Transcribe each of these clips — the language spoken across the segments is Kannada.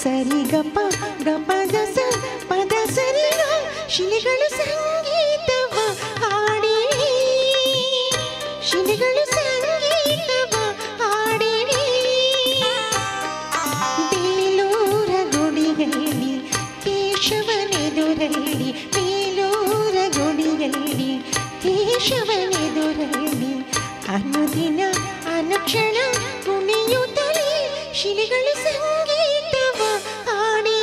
ಸರಿ ಗಪ ಗಪದ ಸ ಪದ ಸರಿ ಗ. ಶಿಲೆಗಳು ಸಂಗೀತವ ಹಾಡಿವೆ ಶಿಲೆಗಳು ಸಂಗೀತವ ಹಾಡಿವೆ ಬೇಲೂರ ಗುಡಿಯಲ್ಲಿ ಕೇಶವನೆದುರಲ್ಲಿ ಬೇಲೂರ ಗುಡಿಯಲ್ಲಿ ಕೇಶವನೆದುರಲ್ಲಿ ಅನುದಿನ ಅನುಕ್ಷಣ ಕುಣಿಯುತ್ತಲೇ ಶಿಲೆಗಳು ಸಂಗೀತವ ಹಾಡಿ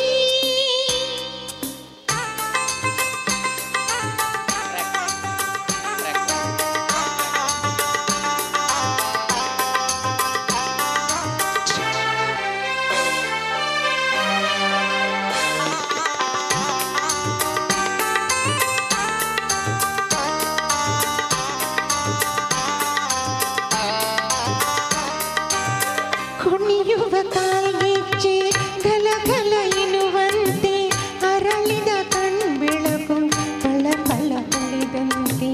ಕುಣಿಯುವ ಕಾಲ್ಗೆಜ್ಜೆ ಘಲ ಘಲ ಎನ್ನುವಂತೆ ಅರಳಿದ ಕಣ್ಬೆಳಕು ಫಳ ಫಳ ಹೊಳೆದಂತೆ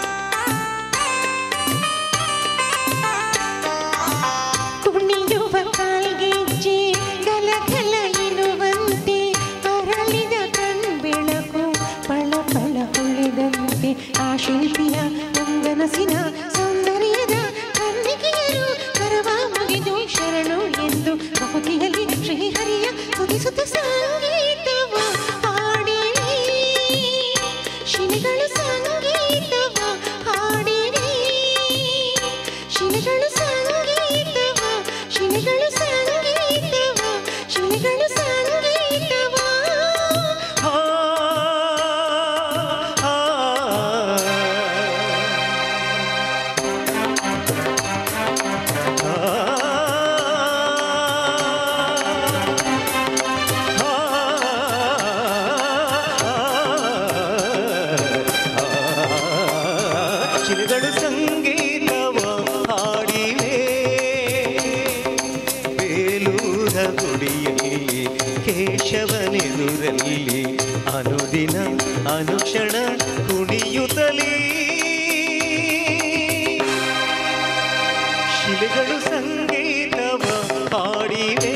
ಕುಣಿಯುವ ಕಾಲ್ಗೆಜ್ಜೆ ಘಲ ಘಲ ಎನ್ನುವಂತೆ ಅರಳಿದ ಕಣ್ಬೆಳಕು ಫಳ ಫಳ ಹೊಳೆದಂತೆ ಆ ಶಿಲ್ಪಿಯ ಮುಂಗನಸಿನ ಸೌಂದರ್ಯದ ಕಣ್ಣಿಗೆಯರು ಕರವ ಮುಗಿದು ಶರಣು ಎಂದು ಬಹುತಿಯಲ್ಲಿ ಶ್ರೀಹರಿಯ ತುದಿಸುತ್ತ ಸಂಗೀತವ ಹಾಡಿವೆ ಶಿಲೆಗಳು ಸಂಗೀತವ ಹಾಡಿವೆ ಶಿಲೆಗಳು ಸಂಗೀತವ ಶಿಲೆಗಳು ಸಂಗೀತವ ಶಿಲೆಗಳು ಸಂಗೀತವ ಆ, ಆ, ಶಿಲೆಗಳು ಸಂಗೀತವ ಹಾಡಿವೆ ಬೇಲೂರ ಗುಡಿಯಲ್ಲಿ ಕೇಶವನೆದುರಲ್ಲಿ ಅನುದಿನ ಅನುಕ್ಷಣ ಕುಣಿಯುತ್ತಲೇ ಶಿಲೆಗಳು ಸಂಗೀತವ ಹಾಡಿವೆ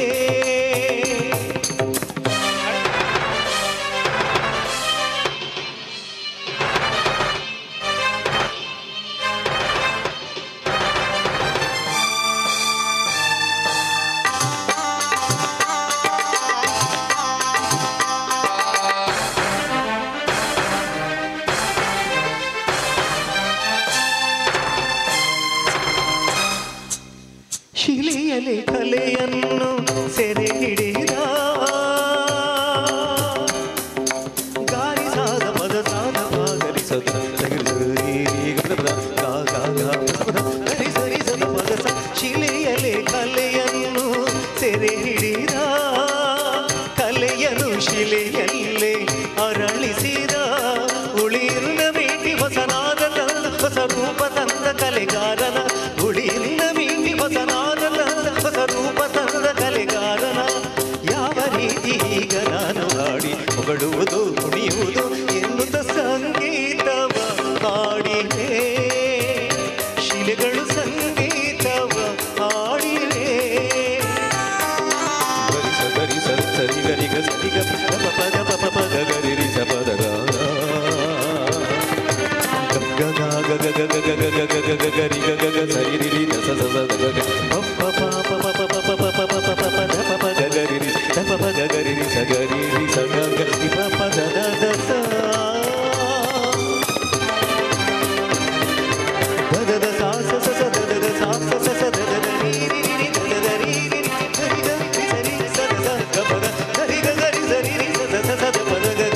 ಶಿಲೆಯಲೆ ಕಲೆಯನ್ನು ಸೆರೆ ಹಿಡಿದ ಗಾರಿ ಸಾದ ಪದ ಸಾದ ಪಾಗರಿ ಸದ ಸಗರಿ ಸಗರಿ ರೀ ಗದ ಗಾ ಗಾ ಗಾ ಪದ ಗರಿ ಸರಿ ಸದ ಪದ ಸ ಶಿಲೆಯಲೆ ಕಲೆಯನ್ನು ಸೆರೆ ಹಿಡಿದ ಕಲೆಯನ್ನು ಶಿಲೆಯಲ್ಲೇ ಅರಳಿಸಿದ ಉಳಿಯಿಂದ ಮೀಟಿ ಹೊಸನಾದ ತಂದ ಹೊಸ ರೂಪ ತಂದ ಕಲೆಗಾರನ ಉಳಿಯಿಂದ ಮೀಟಿ ಹೊಸನಾದ ತಂದ ಹೊಸ ರೂಪ ತಂದ ಕಲೆಗಾರನ ಯಾವ ರೀತಿ ಈಗ ನಾನು ಹಾಡಿ ಹೊಗಳುವುದು ಕುಣಿಯುವುದು ಎನ್ನುತ್ತ ಸಂಗೀತವ ಹಾಡಿದೆ ಶಿಲೆಗಳು ಸಂಗೀತವ ಹಾಡಿವೆ ಗರಿ ಸ ಗರಿ ಸ ಸರಿ ಗರಿ ಗ ಸರಿ ಗ ಪ ಪ ಪ ಗ ಪ ಪ ಪ ಗ ಗರಿ ರಿ ಸ ಪ ದ ಗ ಗ ಗ ಗ ಗ ಗ ಗ ಗ ಗ ಗ ಗ ಗ ಗ ಗ ರಿ ಗ ಗ ಗ ಸರಿ ರಿ ರಿ ದ ಸ ಸ ಸ ದ ಗ ಗ ಪ ಪ ಪ ಪ ಪ ಪ ಪ ಪ ಪ ಪ ಪ ಪ ಪ ಪ ದ ಪ ಪ ಗ ಗ ರಿ ರಿ ದ ಪ ಪ ಗ ಗ ರಿ ರಿ ಸ ಗ ರಿ ರಿ ಸ ಗ ಗ ರಿ ಪ ಪ ದ ದ ದ ಸ ದ ದ ದ ಸಾ ಸ ಸ ಸ ದ ದ ದ ಸಾ ಸ ಸ ಸ ದ ದ ದ ರಿ ರಿ ರಿ ರಿ ದ ದ ದ ರಿ ರಿ ರಿ ಗ ರಿ ಗ ರಿ ಸ ರಿ ಸ ದ ದ ಗ ಪ ದ ಗ ರಿ ಗ ಗ ರಿ ಸ ರಿ ರಿ ಸ ದ ಸ ಸ ದ ಪ ದ ಗ ಗ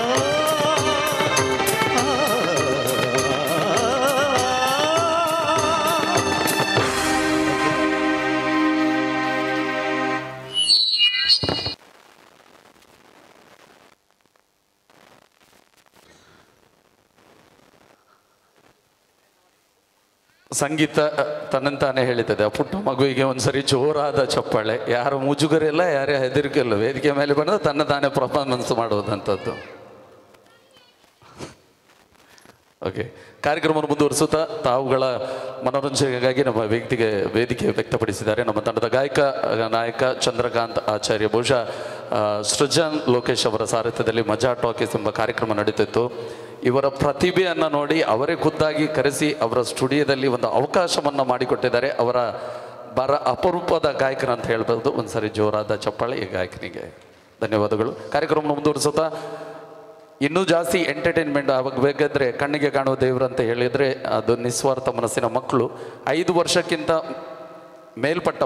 ಸಂಗೀತ ತನ್ನಂತಾನೆ ಹೇಳಿತದೆ ಆ ಪುಟ್ಟ ಮಗುವಿಗೆ ಒಂದ್ಸರಿ ಜೋರಾದ ಚಪ್ಪಾಳೆ ಯಾರು ಮುಜುಗರಿಲ್ಲ ಯಾರೇ ಹೆದರಿಕೆ ಇಲ್ಲ ವೇದಿಕೆ ಮೇಲೆ ಬಂದ ತನ್ನ ತಾನೇ ಪರ್ಫಾರ್ಮೆನ್ಸ್ ಮಾಡುವುದಂಥದ್ದು ಓಕೆ ಕಾರ್ಯಕ್ರಮವನ್ನು ಮುಂದುವರಿಸುತ್ತಾ ತಾವುಗಳ ಮನೋರಂಜನೆಗಾಗಿ ನಮ್ಮ ವೇದಿಕೆ ವೇದಿಕೆ ವ್ಯಕ್ತಪಡಿಸಿದ್ದಾರೆ ನಮ್ಮ ತಂಡದ ಗಾಯಕ ನಾಯಕ ಚಂದ್ರಕಾಂತ್ ಆಚಾರ್ಯ ಬಹುಶಃ ಆ, ಸೃಜನ್ ಲೋಕೇಶ್ ಅವರ ಸಾರಥ್ಯದಲ್ಲಿ ಮಜಾ ಟಾಕೀಸ್ ಎಂಬ ಕಾರ್ಯಕ್ರಮ ನಡೀತಿತ್ತು ಇವರ ಪ್ರತಿಭೆಯನ್ನು ನೋಡಿ ಅವರೇ ಖುದ್ದಾಗಿ ಕರೆಸಿ ಅವರ ಸ್ಟುಡಿಯೋದಲ್ಲಿ ಒಂದು ಅವಕಾಶವನ್ನು ಮಾಡಿಕೊಟ್ಟಿದ್ದಾರೆ ಅವರ ಬರ ಅಪರೂಪದ ಗಾಯಕನಂತ ಹೇಳ್ಬೋದು ಒಂದ್ಸರಿ ಜೋರಾದ ಚಪ್ಪಾಳೆ ಈ ಗಾಯಕನಿಗೆ ಧನ್ಯವಾದಗಳು ಕಾರ್ಯಕ್ರಮ ಮುಂದುವರಿಸುತ್ತಾ ಇನ್ನೂ ಜಾಸ್ತಿ ಎಂಟರ್ಟೈನ್ಮೆಂಟ್ ಆಗಬೇಕಾದ್ರೆ ಕಣ್ಣಿಗೆ ಕಾಣುವ ದೇವರು ಅಂತ ಹೇಳಿದರೆ ಅದು ನಿಸ್ವಾರ್ಥ ಮನಸ್ಸಿನ ಮಕ್ಕಳು ಐದು ವರ್ಷಕ್ಕಿಂತ ಮೇಲ್ಪಟ್ಟ